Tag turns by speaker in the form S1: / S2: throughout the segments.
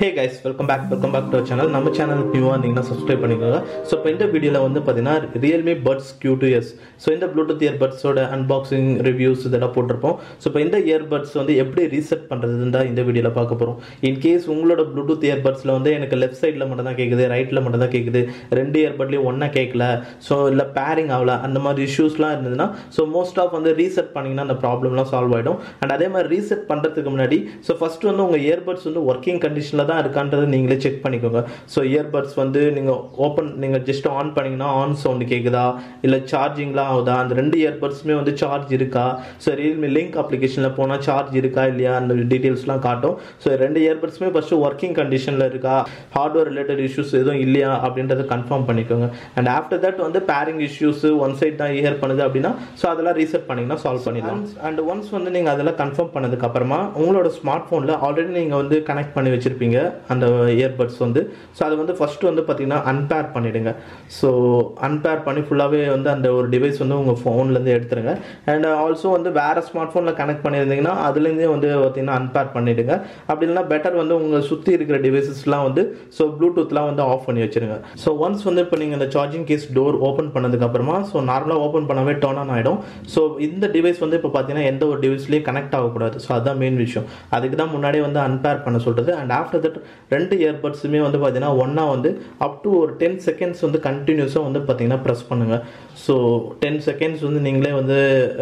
S1: hey guys welcome back welcome back to channel நம்ம சேனலுக்கு நியூவாக இருந்தீங்கன்னா சப்ஸ்கிரைப் பண்ணிக்கோங்க ஸோ இப்போ இந்த வீடியோவில் வந்து பார்த்தீங்கன்னா Realme buds Q two S so இந்த ப்ளூடூத் இயர்பட்ஸோட அன்பாக்சிங் ரிவ்யூஸ் இதெல்லாம் போட்டிருப்போம் ஸோ இப்போ இந்த இயர்பட்ஸ் வந்து எப்படி ரீசெட் பண்ணுறதுன்னு தான் இந்த வீடியோவில் பார்க்க போகிறோம் இன்கேஸ் உங்களோட ப்ளூடூத் இயர்பட்ஸில் வந்து எனக்கு லெஃப்ட் சைடில் மட்டும் தான் கேட்குது ரைட்டில் மட்டும் தான் கேட்குது ரெண்டு இயர்பட்லேயும் ஒன்றா கேட்கல ஸோ இல்லை பேரிங் ஆகல அந்த மாதிரி இஷ்யூஸ்லாம் இருந்ததுன்னா ஸோ மோஸ்ட் ஆஃப் வந்து ரீசெட் பண்ணிங்கன்னா அந்த ப்ராப்ளம்லாம் சால்வ் ஆகிடும் அண்ட் அதே மாதிரி ரீசெட் பண்ணுறதுக்கு முன்னாடி ஸோ ஃபஸ்ட்டு வந்து உங்கள் இயர்பட்ஸ் வந்து ஒர்க்கிங் கண்டிஷனில் தான் இருக்கான்றதை நீங்களே செக் பண்ணிக்கோங்க ஸோ இயர்பட்ஸ் வந்து நீங்கள் ஓப்பன் நீங்கள் ஜஸ்ட் ஆன் பண்ணிங்கன்னா ஆன் சவுண்டு கேட்குதா இல்லை சார்ஜிங்லாம் ஆகுதா அந்த ரெண்டு இயர்பட்ஸுமே வந்து சார்ஜ் இருக்கா ஸோ ரியல்மி லிங்க் அப்ளிகேஷனில் போனால் சார்ஜ் இருக்கா இல்லையா அந்த டீட்டெயில்ஸ்லாம் காட்டும் ஸோ ரெண்டு இயர்பட்ஸுமே ஃபஸ்ட்டு ஒர்க்கிங் கண்டிஷனில் இருக்கா ஹார்ட்வேர் ரிலேட்டட் இஷ்யூஸ் எதுவும் இல்லையா அப்படின்றத கன்ஃபார்ம் பண்ணிக்கோங்க அண்ட் ஆஃப்டர் தட் வந்து பேரிங் இஷ்யூஸ் ஒன் சைட் தான் இயர் பண்ணுது அப்படின்னா ஸோ அதெல்லாம் ரீசெட் பண்ணிங்கன்னா சால்வ் பண்ணிடலாம் அண்ட் ஒன்ஸ் வந்து நீங்கள் அதெல்லாம் கன்ஃபார்ம் பண்ணதுக்கு அப்புறமா உங்களோட ஸ்மார்ட் ஃபோனில் ஆல்ரெடி நீங்கள் வந்து கனெக்ட் பண்ணி வச்சிருப்பீங்க அந்த இயர்பட்ஸ் வந்து ஸோ அது வந்து ஃபஸ்ட்டு வந்து பார்த்தீங்கன்னா அன்பேர் பண்ணிடுங்க ஸோ அன்பேர் பண்ணி ஃபுல்லாகவே வந்து அந்த ஒரு டிவைஸ் வந்து உங்கள் ஃபோன்லேருந்து எடுத்துருங்க அண்ட் ஆல்சோ வந்து வேறு ஸ்மார்ட் ஃபோனில் கனெக்ட் பண்ணியிருந்தீங்கன்னா அதுலேருந்தே வந்து பார்த்தீங்கன்னா அன்பேர் பண்ணிவிடுங்க அப்படி இல்லைனா பெட்டர் வந்து உங்கள் சுற்றி இருக்கிற டிவைசஸ்லாம் வந்து ஸோ ப்ளூடூத்லாம் வந்து ஆஃப் பண்ணி வச்சிருங்க ஸோ ஒன்ஸ் வந்து இப்போ நீங்கள் இந்த சார்ஜிங் கேஸ் டோர் ஓப்பன் பண்ணதுக்கு அப்புறமா ஸோ நார்மலாக ஓப்பன் பண்ணவே டர்ன் ஆன் ஆகிடும் ஸோ இந்த டிவைஸ் வந்து இப்போ பார்த்தீங்கன்னா எந்த ஒரு டிவைஸ்லேயும் கனெக்ட் ஆகக்கூடாது ஸோ அதுதான் மெயின் விஷயம் அதுக்கு தான் முன்னாடியே வந்து அன்பேர் பண்ண சொல்கிறது அண்ட் ஆஃப்டர் தட் ரெண்டு இயர்பட்ஸுமே வந்து பார்த்தீங்கன்னா ஒன்றா வந்து அப் டு ஒரு டென் செகண்ட்ஸ் வந்து கண்டினியூஸாக வந்து பார்த்தீங்கன்னா ப்ரெஸ் பண்ணுங்கள் ஸோ டென் செகண்ட்ஸ் வந்து நீங்களே வந்து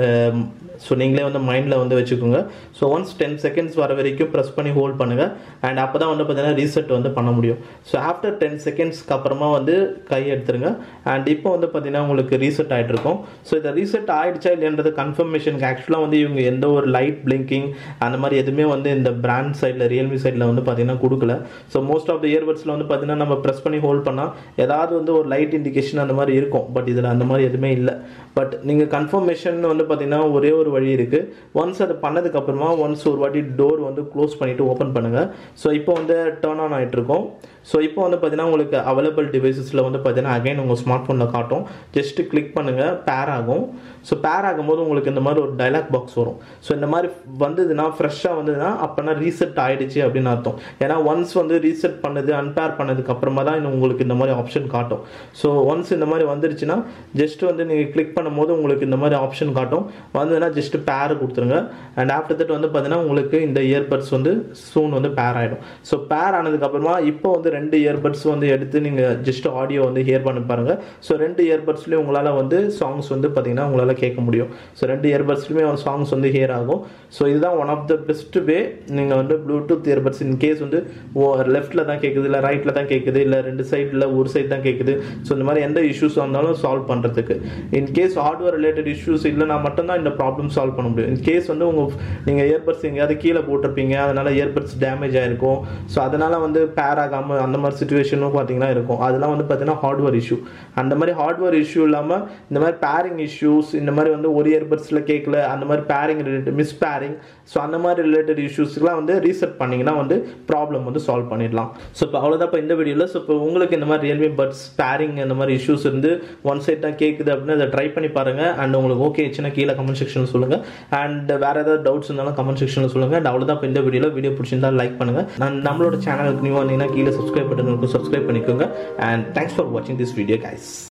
S1: ஸோ நீங்களே வந்து மைண்டில் வந்து வச்சுக்கோங்க ஸோ ஒன்ஸ் டென் செகண்ட்ஸ் வர வரைக்கும் ப்ரெஸ் பண்ணி ஹோல்ட் பண்ணுங்கள் அண்ட் அப்போ தான் வந்து பார்த்தீங்கன்னா ரீசெட் வந்து பண்ண முடியும் ஸோ ஆஃப்டர் டென் செகண்ட்ஸ்க்கு அப்புறமா வந்து கை எடுத்துருங்க அண்ட் இப்போ வந்து பார்த்தீங்கன்னா உங்களுக்கு ரீசெட் ஆகிட்டு இருக்கும் ஸோ இதை ரீசெட் ஆகிடுச்சா இல்லைன்றது கன்ஃபர்மேஷனுக்கு ஆக்சுவலாக வந்து இவங்க எந்த ஒரு லைட் பிளிங்கிங் அந்த மாதிரி எதுவுமே வந்து இந்த பிராண்ட் சைடில் ரியல்மி சைடில் வந்து பார்த்தீங்கன்னா கொடுக்கல ஸோ மோஸ்ட் ஆஃப் த இயர்பட்ஸில் வந்து பார்த்தீங்கன்னா நம்ம ப்ரெஸ் பண்ணி ஹோல்ட் பண்ணால் ஏதாவது வந்து ஒரு லைட் இண்டிகேஷன் அந்த மாதிரி இருக்கும் பட் இதில் அந்த மாதிரி எதுவுமே இல்லை பட் நீங்கள் கன்ஃபர்மேஷன் வந்து பார்த்தீங்கன்னா ஒரே ஒரு வழி இருக்குது ஒன்ஸ் அதை பண்ணதுக்கு அப்புறமா ஒன்ஸ் ஒரு வாட்டி டோர் வந்து க்ளோஸ் பண்ணிவிட்டு ஓப்பன் பண்ணுங்கள் ஸோ இப்போ வந்து டேர்ன் ஆன் ஆகிட்டு இருக்கும் ஸோ இப்போ வந்து பார்த்தீங்கன்னா உங்களுக்கு அவைலபிள் டிவைசஸில் வந்து பார்த்தீங்கன்னா அகைன் உங்கள் ஸ்மார்ட் ஃபோனில் காட்டும் ஜஸ்ட் கிளிக் பண்ணுங்கள் பேர் ஆகும் ஸோ பேர் ஆகும்போது உங்களுக்கு இந்த மாதிரி ஒரு டைலாக் பாக்ஸ் வரும் ஸோ இந்த மாதிரி வந்ததுன்னா ஃப்ரெஷ்ஷாக வந்ததுன்னா அப்போனா ரீசெட் ஆகிடுச்சு அப்படின்னு அர்த்தம் ஏன்னா ஒன்ஸ் வந்து ரீசெட் பண்ணது அன்பேர் பண்ணதுக்கு அப்புறமா தான் உங்களுக்கு இந்த மாதிரி ஆப்ஷன் காட்டும் ஸோ ஒன்ஸ் இந்த மாதிரி வந்துருச்சுன்னா ஜஸ்ட் வந்து நீங்கள் கிளிக் பண்ணும்போது உங்களுக்கு இந்த மாதிரி ஆப்ஷன் காட்டும் வந்ததுன்னா ஜஸ்ட் பேர் கொடுத்துருங்க அண்ட் ஆஃப்டர் தட் வந்து பார்த்தீங்கன்னா உங்களுக்கு இந்த இயர்பட்ஸ் வந்து சூன் வந்து பேர் ஆகிடும் ஸோ பேர் ஆனதுக்கப்புறமா இப்போ வந்து ரெண்டு இயர்பட்ஸ் வந்து எடுத்து நீங்கள் ஜஸ்ட் ஆடியோ வந்து ஹியர் பண்ணி பாருங்கள் ஸோ ரெண்டு இயர்பட்ஸ்லேயும் உங்களால் வந்து சாங்ஸ் வந்து பார்த்தீங்கன்னா உங்களால் கேட்க முடியும் ஸோ ரெண்டு இயர்பட்ஸ்லையுமே சாங்ஸ் வந்து ஹியர் ஆகும் ஸோ இதுதான் one of the best way நீங்கள் வந்து ப்ளூடூத் இயர்பட்ஸ் இன் கேஸ் வந்து லெஃப்ட்டில் தான் கேட்குது இல்லை ரைட்டில் தான் கேட்குது இல்லை ரெண்டு சைடில் ஒரு சைடு தான் கேட்குது ஸோ இந்த மாதிரி எந்த இஷ்யூஸ் வந்தாலும் சால்வ் பண்ணுறதுக்கு in case hardware related issues இல்லைனா மட்டும்தான் இந்த ப்ராப்ளம் சால்வ் பண்ண முடியும் இன் கேஸ் வந்து உங்கள் நீங்கள் இயர்பட்ஸ் எங்கேயாவது கீழே போட்டிருப்பீங்க அதனால் இயர்பட்ஸ் டேமேஜ் ஆகிருக்கும் ஸோ அதனால் வந்து பேர் ஆகாமல் அந்த மாதிரி சுச்சுவேஷனும் பார்த்தீங்கன்னா இருக்கும் அதெல்லாம் வந்து பார்த்தீங்கன்னா ஹார்ட்வேர் இஷ்யூ அந்த மாதிரி ஹார்ட்வேர் இஷ்யூ இல்லாமல் இந்த மாதிரி பேரிங் இஷ்யூஸ் இந்த மாதிரி வந்து ஒரு இயர்பட்ஸில் கேட்கல அந்த மாதிரி pairing related miss pairing so அந்த மாதிரி ரிலேட்டட் இஷ்யூஸ்க்குலாம் வந்து ரீசெட் பண்ணிங்கன்னா வந்து ப்ராப்ளம் வந்து சால்வ் பண்ணிடலாம் ஸோ இப்போ அவ்வளோதான் இப்போ இந்த வீடியோவில் ஸோ இப்போ உங்களுக்கு இந்த மாதிரி ரியல்மி பட்ஸ் பேரிங் இந்த மாதிரி இஷ்யூஸ் இருந்து ஒன் சைட் தான் கேட்குது அப்படின்னு அதை ட்ரை பண்ணி பாருங்கள் அண்ட் உங்களுக்கு ஓகே ஆச்சுன்னா கீழே கமெண்ட் செக்ஷனில் சொல்லுங்கள் அண்ட் வேறு ஏதாவது டவுட்ஸ் இருந்தாலும் கமெண்ட் செக்ஷனில் சொல்லுங்கள் அண்ட் அவ்வளோதான் இப்போ இந்த வீடியோவில் வீடியோ பிடிச்சிருந்தா லைக் பண்ணுங்கள் நான் நம்மளோட சேனலுக்கு நியூ வந்தீங்கன்னா கீழே சப்ஸ்கிரைப் பட்டன் இருக்கும் சப்ஸ்கிரைப் பண்ணிக்கோங்க அண்ட் தேங்க்ஸ் ஃபார் வாட்சிங் திஸ் வீடியோ கைஸ்